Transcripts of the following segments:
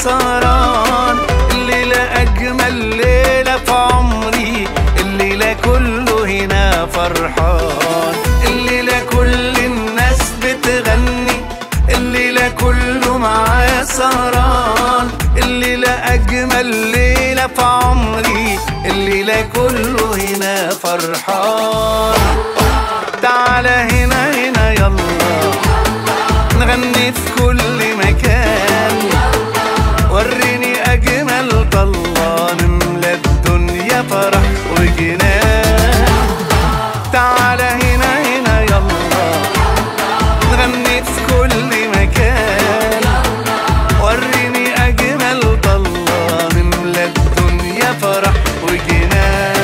سهران الليلة أجمل ليلة في عمري الليلة كله هنا فرحان الليلة كل الناس بتغني الليلة كله معاه سهران الليلة أجمل ليلة في عمري الليلة كله هنا فرحان تعالى هنا هنا يلا نغني في كل مكان وريني أجمل طلة نملى الدنيا فرح وجنان تعالى هنا هنا يلا نغني في كل مكان وريني أجمل طلة نملى الدنيا فرح وجنان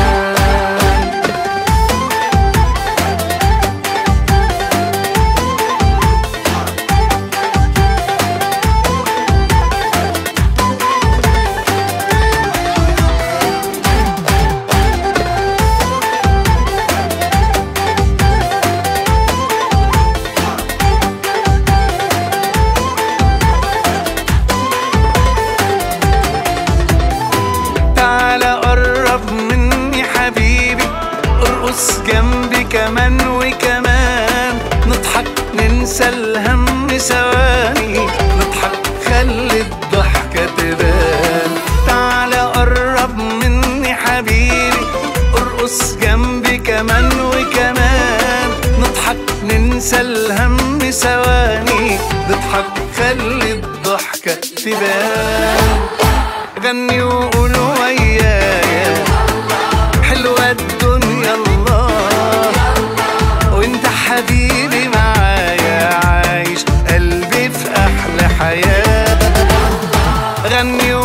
تعالى قرب مني حبيبي ارقص جنبي كمان وكمان نضحك ننسى الهم ثواني نضحك خلي الضحكة تبان تعالى قرب مني حبيبي ارقص جنبي كمان وكمان نضحك ننسى الهم ثواني نضحك خلي الضحكة تبان غني وقولوا ويايا حلوة الدنيا الله وانت حبيبي معايا عايش قلبي في احلى حياة غني